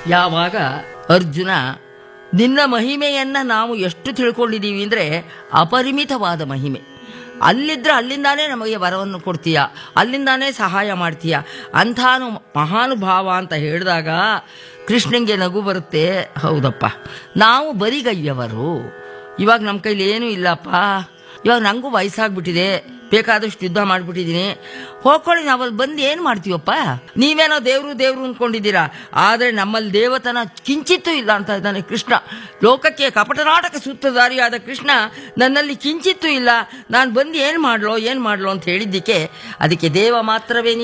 ಯಾವಾಗ ಅರ್ಜುನ ನಿನ್ನ ಮಹಿಮೆಯನ್ನ ನಾವು ಎಷ್ಟು ತಿಳ್ಕೊಂಡಿದ್ದೀವಿ ಅಂದರೆ ಅಪರಿಮಿತವಾದ ಮಹಿಮೆ ಅಲ್ಲಿದ್ರೆ ಅಲ್ಲಿಂದಾನೇ ನಮಗೆ ವರವನ್ನು ಕೊಡ್ತೀಯ ಅಲ್ಲಿಂದಾನೇ ಸಹಾಯ ಮಾಡ್ತೀಯ ಅಂಥಾನು ಮಹಾನುಭಾವ ಅಂತ ಹೇಳಿದಾಗ ಕೃಷ್ಣಂಗೆ ನಗು ಬರುತ್ತೆ ಹೌದಪ್ಪ ನಾವು ಬರಿಗಯ್ಯವರು ಇವಾಗ ನಮ್ಮ ಕೈಲಿ ಏನೂ ಇಲ್ಲಪ್ಪ ಇವಾಗ ನನಗೂ ವಯಸ್ಸಾಗ್ಬಿಟ್ಟಿದೆ ಬೇಕಾದಷ್ಟು ಯುದ್ಧ ಮಾಡಿಬಿಟ್ಟಿದ್ದೀನಿ ಹೋಗ್ಕೊಳ್ಳಿ ನಾವಲ್ಲಿ ಬಂದು ಏನು ಮಾಡ್ತೀವಪ್ಪ ನೀವೇನೋ ದೇವರು ದೇವರು ಅಂದ್ಕೊಂಡಿದ್ದೀರಾ ಆದರೆ ನಮ್ಮಲ್ಲಿ ದೇವತನ ಕಿಂಚಿತ್ತೂ ಇಲ್ಲ ಅಂತ ಇದ್ದಾನೆ ಕೃಷ್ಣ ಲೋಕಕ್ಕೆ ಕಪಟನಾಟಕ ಸೂತ್ರಧಾರಿಯಾದ ಕೃಷ್ಣ ನನ್ನಲ್ಲಿ ಕಿಂಚಿತ್ತೂ ಇಲ್ಲ ನಾನು ಬಂದು ಏನು ಮಾಡ್ಲೋ ಏನು ಮಾಡ್ಲೋ ಅಂತ ಹೇಳಿದ್ದಕ್ಕೆ ಅದಕ್ಕೆ ದೇವ ಮಾತ್ರವೇ